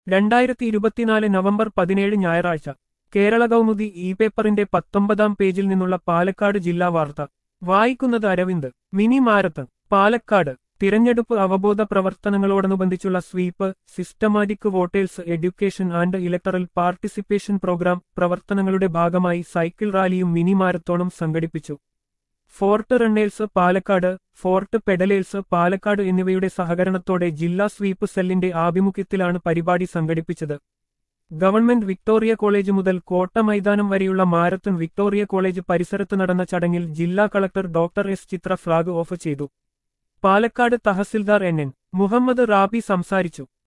രണ്ടായിരത്തി ഇരുപത്തിനാല് നവംബർ പതിനേഴ് ഞായറാഴ്ച കേരള കൗമുദി ഇ പേപ്പറിന്റെ പത്തൊമ്പതാം പേജിൽ നിന്നുള്ള പാലക്കാട് ജില്ലാ വാർത്ത വായിക്കുന്നത് അരവിന്ദ് മിനി മാരത്തൺ പാലക്കാട് തിരഞ്ഞെടുപ്പ് അവബോധ പ്രവർത്തനങ്ങളോടനുബന്ധിച്ചുള്ള SVEEP systematic voters education and electoral participation programme പ്രവർത്തനങ്ങളുടെ ഭാഗമായി സൈക്കിൾ റാലിയും മിനി മാരത്തോണും സംഘടിപ്പിച്ചു fort runners Palakkad fort pedallers Palakkad എന്നിവയുടെ സഹകരണത്തോടെ ജില്ലാ സ്വീപ്പ് സെല്ലിന്റെ ആഭിമുഖ്യത്തിലാണ് പരിപാടി സംഘടിപ്പിച്ചത് ഗവൺമെന്റ് വിക്ടോറിയ കോളേജ് മുതൽ കോട്ട മൈതാനം വരെയുള്ള മാരത്തൺ വിക്ടോറിയ കോളേജ് പരിസരത്ത് നടന്ന ചടങ്ങിൽ ജില്ലാ collector doctor S Chitra flag off ചെയ്തു പാലക്കാട് തഹസിൽദാർ എൻ എൻ മുഹമ്മദ് റാബി സംസാരിച്ചു